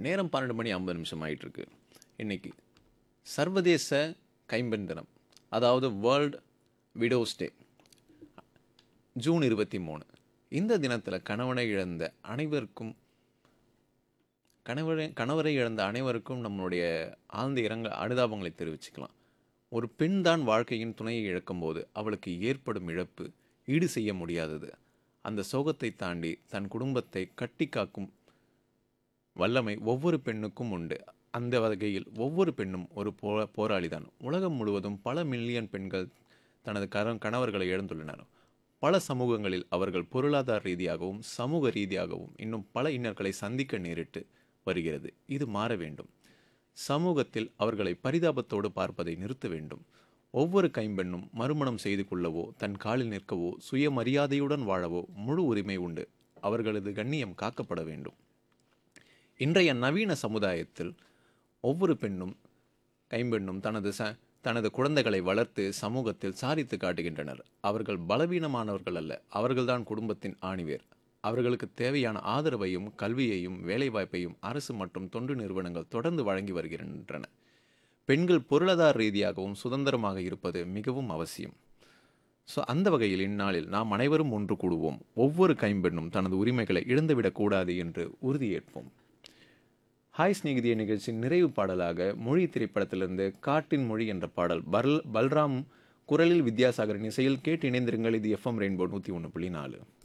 நேரம் பன்னெண்டு மணி ஐம்பது நிமிஷம் ஆயிட்டு இருக்கு இன்னைக்கு சர்வதேச கைம்பெண் தினம் அதாவது வேர்ல்ட் விடோஸ் டே ஜூன் இருபத்தி மூணு இந்த தினத்தில் கணவனை இழந்த அனைவருக்கும் கணவரை கணவரை இழந்த அனைவருக்கும் நம்மளுடைய ஆழ்ந்த இரங்க அனுதாபங்களை தெரிவிச்சுக்கலாம் ஒரு பெண் தான் வாழ்க்கையின் துணையை இழக்கும்போது அவளுக்கு ஏற்படும் இழப்பு ஈடு செய்ய முடியாதது அந்த சோகத்தை தாண்டி தன் குடும்பத்தை கட்டி காக்கும் வல்லமை ஒவ்வொரு பெண்ணுக்கும் உண்டு அந்த வகையில் ஒவ்வொரு பெண்ணும் ஒரு போ போராளி தான் உலகம் முழுவதும் பல மில்லியன் பெண்கள் தனது கர கணவர்களை இழந்துள்ளனர் பல சமூகங்களில் அவர்கள் பொருளாதார ரீதியாகவும் சமூக ரீதியாகவும் இன்னும் பல இன்னல்களை சந்திக்க நேரிட்டு வருகிறது இது மாற வேண்டும் சமூகத்தில் அவர்களை பரிதாபத்தோடு பார்ப்பதை நிறுத்த வேண்டும் ஒவ்வொரு கைம்பெண்ணும் மறுமணம் செய்து கொள்ளவோ தன் காலில் நிற்கவோ சுயமரியாதையுடன் வாழவோ முழு உரிமை உண்டு அவர்களது கண்ணியம் காக்கப்பட வேண்டும் இன்றைய நவீன சமுதாயத்தில் ஒவ்வொரு பெண்ணும் கைம்பெண்ணும் தனது ச தனது குழந்தைகளை வளர்த்து சமூகத்தில் சாதித்து காட்டுகின்றனர் அவர்கள் பலவீனமானவர்கள் அல்ல அவர்கள்தான் குடும்பத்தின் ஆணிவேர் அவர்களுக்கு தேவையான ஆதரவையும் கல்வியையும் வேலைவாய்ப்பையும் அரசு மற்றும் தொண்டு நிறுவனங்கள் தொடர்ந்து வழங்கி வருகின்றன பெண்கள் பொருளாதார ரீதியாகவும் சுதந்திரமாக இருப்பது மிகவும் அவசியம் ஸோ அந்த வகையில் இந்நாளில் நாம் அனைவரும் ஒன்று கூடுவோம் ஒவ்வொரு கைம்பெண்ணும் தனது உரிமைகளை இழந்துவிடக்கூடாது என்று உறுதியேற்போம் ஹாய் ஸ்நேகிதிய நிகழ்ச்சியின் நிறைவு பாடலாக மொழி திரைப்படத்திலிருந்து காட்டின் மொழி என்ற பாடல் பல் பல்ராம் குரலில் வித்யாசாகரின் இசையில் கேட்டு இணைந்திருங்கள் இது எஃப்எம் ரெயின்போ நூற்றி ஒன்று புள்ளி நாலு